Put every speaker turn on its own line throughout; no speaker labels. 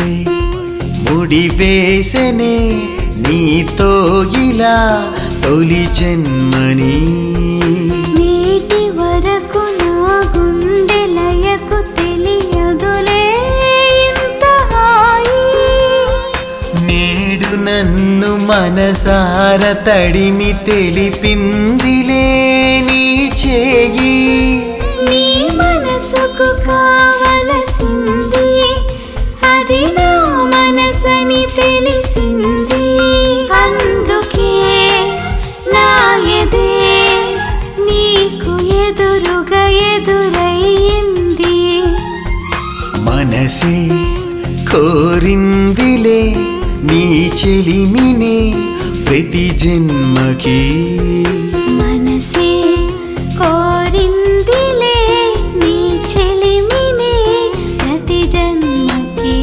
వయసే ముడివేసనే నీతో ఇలా తొలి జన్మని
నేటి వరకు నా గుండె లయకు తెలియదులే ఇంత హాయి
నేడు నన్ను మనసార తడిమి తెలిపిందిలే నీ చేయి
నీ మనసుకు కావలసింది అది నా మనసని తెలిసింది అందుకే నా ఎదే నీకు ఎదురుగా ఎదురయ్యింది
మనసే కోరిందిలే నీ చెలిమినే ప్రతి జన్మకి
మనసే కోరిందిలే నీ చెలిమినే ప్రతి జన్మకి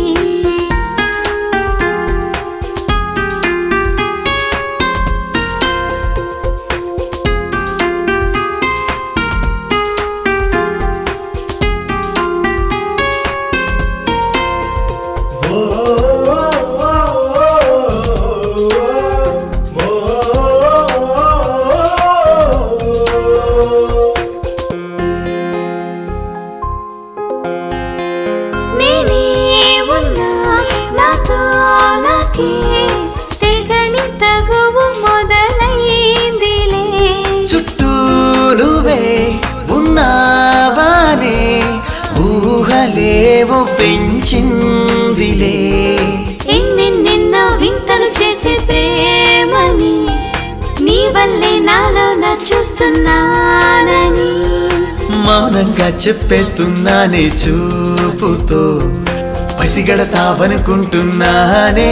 నేనే ఉన్నా నాతో నాకే తెగని తగువు మొదలైందిలే
చుట్టూ నువ్వే ఉన్నావానే ఊహలేవో పెంచిందిలే
ఎన్నెన్నెన్నో వింతలు చేసే ప్రేమని నీ వల్లే నాలో నా చూస్తున్నానని
మౌనంగా చెప్పేస్తున్నానే చూపుతో పసిగడతావనుకుంటున్నానే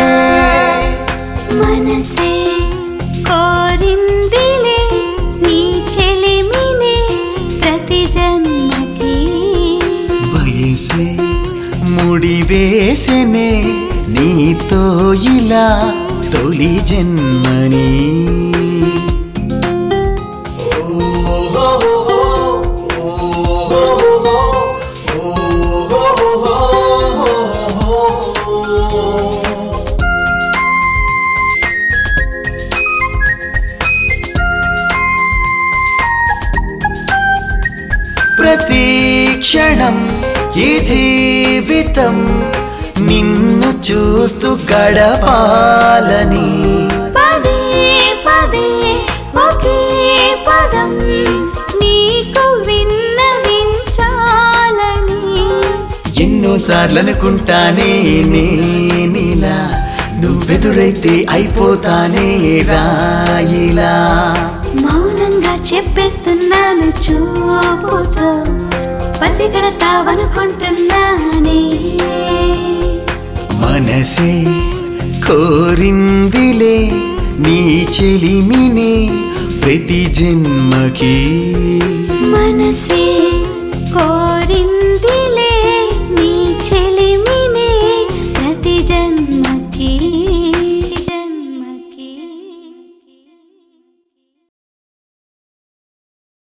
మనసే కోరిందిలే నీ చెలిమినే ప్రతి జన్మకి
వయసే ముడివేసనే నీతో ఇలా తొలి జన్మని ప్రతి క్షణం ఈ జీవితం నిన్ను చూస్తూ గడపాలని
పదే పదే ఒకే పదం నీకు విన్నవించాలని
ఎన్నోసార్లు అనుకుంటానే నేనిలా నువ్వెదురైతే అయిపోతానే రాయిలా
మౌనంగా చెప్పేస్తున్నాను చూపుతో పసిగడతావనుకుంటున్నానే
మనసే కోరిందిలే నీ చెలిమినే ప్రతి జన్మకి
మనసే